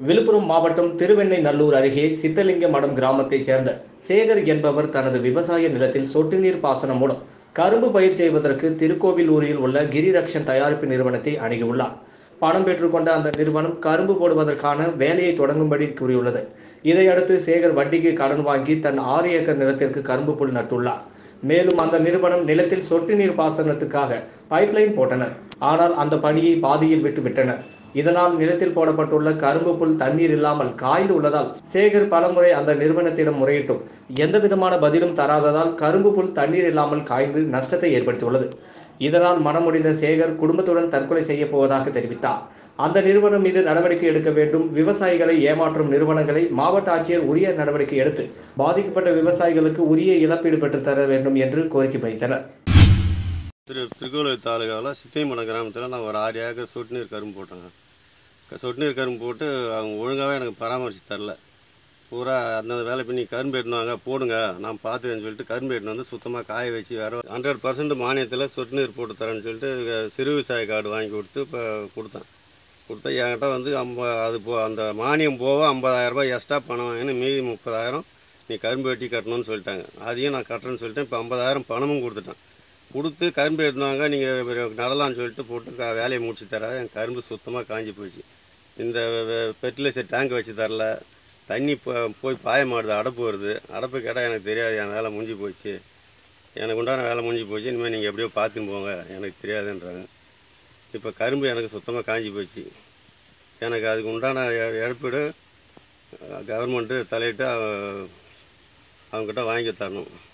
விழுப்புரம் மாவட்டம் திருவெண்ணைநல்லூர் அருகே சித்தலிங்க மடம் கிராமத்தைச் சேர்ந்த சேகர் என்பவர் தனது விவசாய நிலத்தில் சொட்டு நீர் பாசனம் மூலம் கரும்பு பயிர் செய்வதற்கு திருக்கோவிலூரில் உள்ள கிரிரக்ஷன் தயாரிப்பு நிறுவனத்தை அணுகியுள்ளார் பணம் பெற்றுக்கொண்ட அந்த நிறுவனம் கரும்பு போடுவதற்கான வேலையை தொடங்கும்படி கூறியுள்ளது இதையடுத்து சேகர் வட்டிக்கு கடன் வாங்கி தன் ஆறு ஏக்கர் நிலத்திற்கு கரும்பு புல் நட்டுள்ளார் மேலும் அந்த நிறுவனம் நிலத்தில் சொட்டு நீர் பாசனத்துக்காக பைப்லைன் போட்டனர் ஆனால் அந்த பணியை பாதியில் விட்டு விட்டனர் இதனால் நிலத்தில் போடப்பட்டுள்ள கரும்பு புல் தண்ணீர் இல்லாமல் காய்ந்து உள்ளதால் சேகர் பலமுறை அந்த நிறுவனத்திடம் முறையிட்டும் எந்த விதமான பதிலும் தராததால் கரும்பு புல் தண்ணீர் இல்லாமல் காய்ந்து நஷ்டத்தை ஏற்படுத்தியுள்ளது இதனால் மனமுடிந்த சேகர் குடும்பத்துடன் தற்கொலை செய்ய போவதாக தெரிவித்தார் அந்த நிறுவனம் மீது நடவடிக்கை எடுக்க வேண்டும் விவசாயிகளை ஏமாற்றும் நிறுவனங்களை மாவட்ட ஆட்சியர் உரிய நடவடிக்கை எடுத்து பாதிக்கப்பட்ட விவசாயிகளுக்கு உரிய இழப்பீடு பெற்றுத் தர வேண்டும் என்று கோரிக்கை வைத்தனர் திரு திருக்கோவில் தாலுகாவில் சித்தைமடம் கிராமத்தில் நான் ஒரு ஆறு ஏக்கர் சொட்டு நீர் கரும்பு போட்டேங்க க- சொட்டு நீர் கரும்பு போட்டு அவங்க ஒழுங்காகவே எனக்கு பராமரித்து தரல பூரா அந்தந்த வேலை பண்ணி கரும்பு எடுத்துன்னு வாங்க போடுங்க நான் பார்த்துக்கன்னு சொல்லிட்டு கரும்பு எடுத்துன்னு வந்து சுத்தமாக காய வச்சு வேறு ஹண்ட்ரட் பர்சன்ட் மானியத்தில் சொட்டு நீர் போட்டு தரேன்னு சொல்லிட்டு அஹ், சிறு விவசாய கார்டு வாங்கி கொடுத்து இப்போ கொடுத்தேன் கொடுத்தா என்கிட்ட வந்து ஐம்ப அது போ அந்த மானியம் போக ஐம்பதாயிரரூபா எக்ஸ்ட்ரா பணம் வாங்கினு மீதி முப்பதாயிரம் நீ கரும்பு வெட்டி கட்டணும்னு சொல்லிட்டாங்க அதையும் நான் கட்டுறேன்னு சொல்லிட்டேன் இப்போ ஐம்பதாயிரம் பணமும் கொடுத்துட்டேன் கொடுத்து கரும்பு எடுத்துவாங்க நீங்கள் நடலாம்னு சொல்லிட்டு போட்டு க- வேலையை முடிச்சு தர என் கரும்பு சுத்தமாக காஞ்சி போச்சு இந்த ஃபெர்டிலைசர் டேங்க் வச்சு தரல தண்ணி போ போய் பாய மாடுது அடப்பு வருது அடப்பு கேட்டால் எனக்கு தெரியாது என் வேலை முடிஞ்சு போச்சு எனக்கு உண்டான வேலை முடிஞ்சு போச்சு இனிமேல் நீங்கள் எப்படியோ பார்த்துன்னு போங்க எனக்கு தெரியாதுன்றாங்க இப்போ கரும்பு எனக்கு சுத்தமாக காஞ்சி போச்சு எனக்கு அதுக்கு உண்டான இழ- இழப்பீடு கவர்மெண்ட்டு தலையிட்டு அவ- அவங்கக்கிட்ட வாங்கி தரணும்